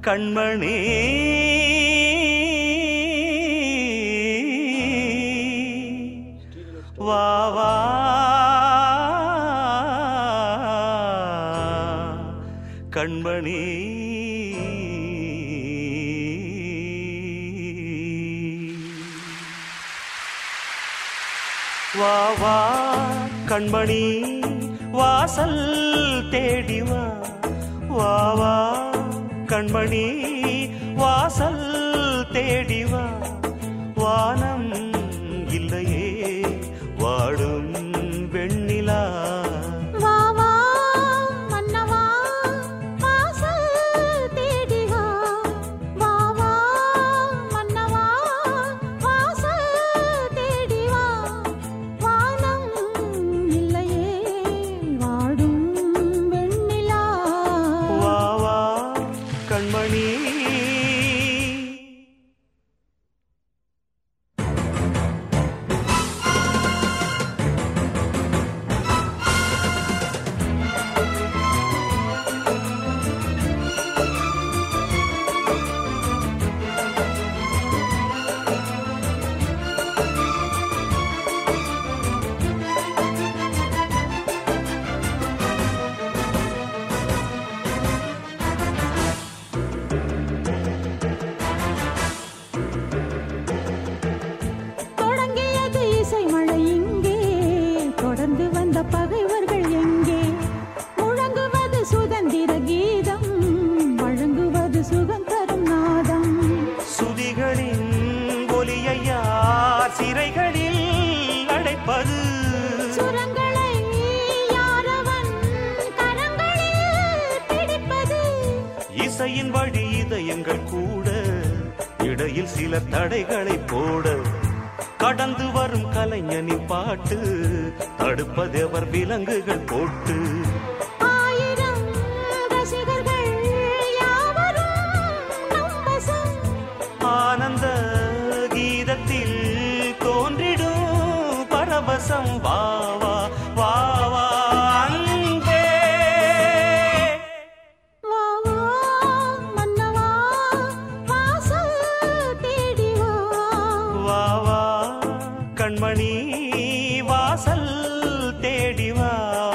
கண்மணி வா வா கண்மணி வா வா கண்மணி வாசல் தேடி வா வா வா கண்மணி வாசல் தேடி வா வானம் இல்லையே வாடும் வெண்ணிலா வா வா மன்னவா வாசல் தேடி வா வா வா மன்னவா வாசல் தேடி வா வானம் இல்லையே வாடும் வெண்ணிலா வா வா கண்மணி தொடங்கியது இசை மழை இங்கே தொடர்ந்து வந்த பகைவர்கள் எங்கே முழங்குவது சுதந்திர கீதம் வழங்குவது சுகம் தரும் நாதம் சுதிகளின் ஒலியை யார் சிறைகளில் அடைப்பது சுரங்களை யாரவன் கரங்களில் பிடிப்பது இசையின் வழி இதயங்கள் கூட இடையில் சில தடைகளை போட கடந்து வரும் கலைஞனின் பாட்டு தடுப்பதெவர் விலங்குகள் போட்டு ஆயிரம் ரசிகர்கள் யாவரும் நம் வசம் ஆனந்த கீதத்தில் தோன்றிடும் பரவசம் வா வா வா வா அன்பே. வா வா மன்னவா வாசல் தேடி வா வா வா கண்மணி வாசல் தேடி வா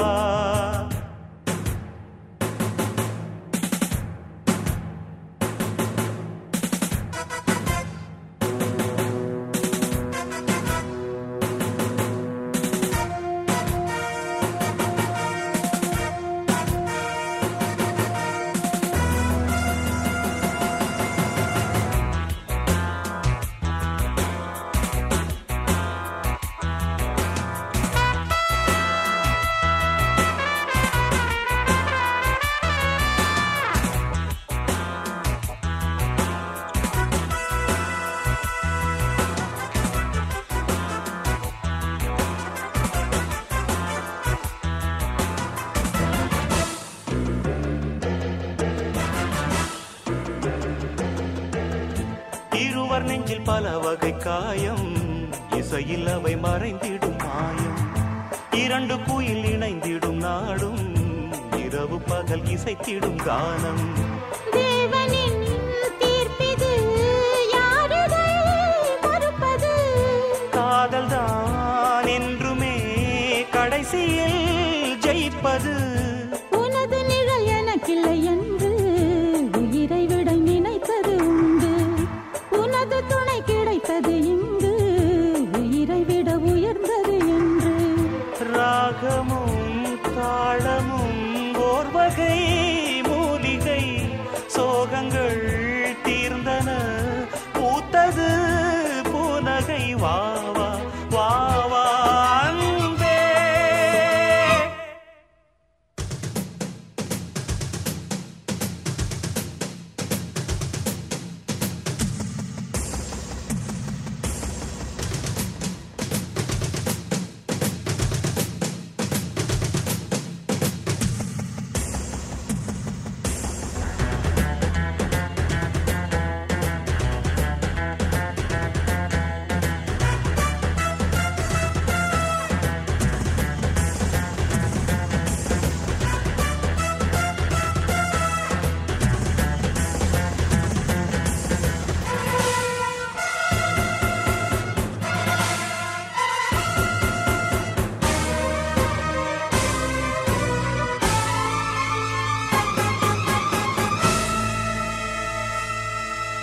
இருவர் நெஞ்சில் பல வகை காயம் இசையில் அவை மறைந்திடும் மாயம் இரண்டு குயில் இணைந்திடும் நாடும் இரவு பகல் இசைத்திடும் கானம் தேவனின் தீர்ப்பிது யாரிதை மறுப்பது காதல் தான் என்றுமே கடைசியில் ஜெயிப்பது உனது நிழல் எனக்கில்லை என்று உயிரை விட நினைத்தது உண்டு உனது துணை கிடைத்தது இங்கு உயிரை விட உயர்ந்தது என்று ராகமும் தாளமும் ஓர் வகை மூலிகை சோகங்கள்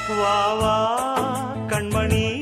வா வா கண்மணி